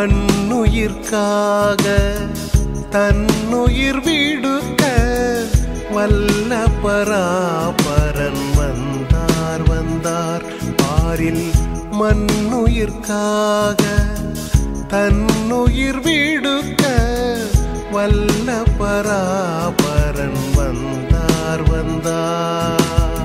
மண்ணுயிர்க்காக தன்னுயிர் விடுக்க வல்ல பராபரன் வந்தார் வந்தார் பாரில் மண்ணுயிர்க்காக தன்னுயிர் விடுக்க வல்ல பராபரன் வந்தார் வந்தார்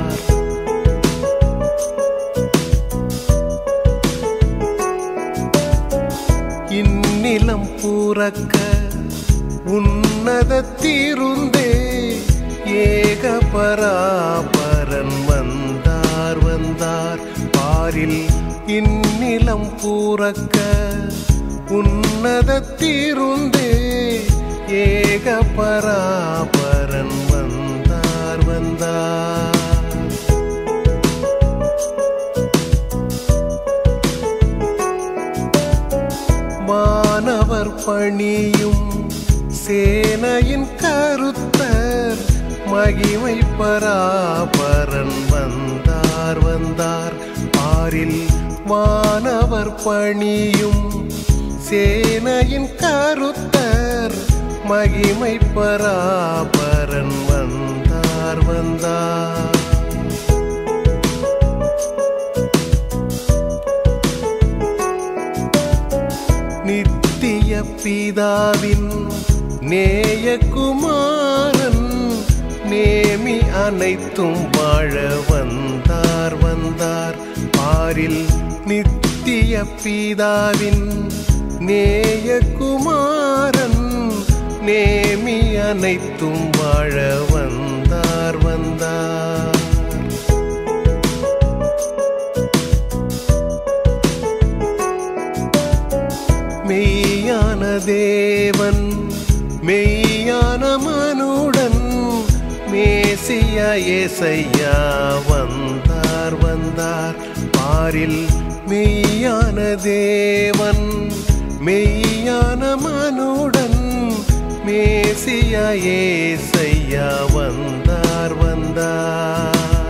இந்நிலம் பூரக்க உன்னதத்திருந்தே ஏக பராபரன் வந்தார் வந்தார் பாரில் இந்நிலம் பூரக்க உன்னதத்திருந்தே ஏக பராபரன் வந்தார் வந்தார் மாணவர் பணியும் சேனையின் கருத்தர் மகிமை பராபரன் வந்தார் வந்தார் பாரில் மாணவர் பணியும் சேனையின் கருத்தர் மகிமை பராபரன் வந்தார் வந்தார் நித்திய பிதாவின் நேயகுமாரன் நேமி அனைத்தும் வாழ வந்தார் வந்தார் பாரில் நித்திய பிதாவின் நேயகுமாரன் நேமி அனைத்தும் வாழ வந்தார் வந்தார் மெய்யான தேவன் மெய்யான மனுடன் மேசியா ஏசையா வந்தார் வந்தார் பாரில் மெய்யான தேவன் மெய்யான மனுடன் மேசியா ஏசையா வந்தார் வந்தார்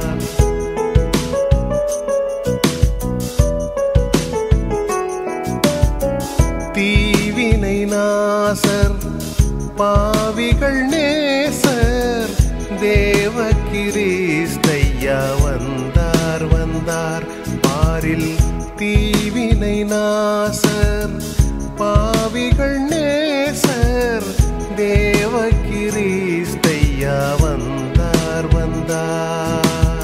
தீவினை நாசர் பாவிகள் நேசர் தேவ கிரீஸ்தையா வந்தார் வந்தார் பாரில் தீவினை நாசர் பாவிகள் நேசர் தேவ கிரீஸ்தையா வந்தார் வந்தார்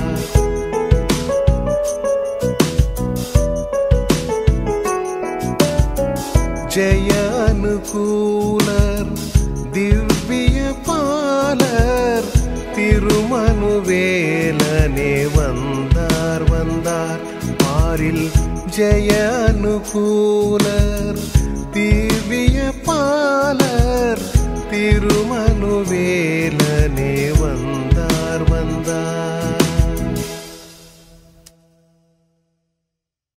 ஜெய அனுகூலர் திவ்ய பாலர் திருமனுவேலனே வந்தார் வந்தார் பாரில் ஜெய அனுகூலர் திவ்ய பாலர் திருமனுவேலனே வந்தார்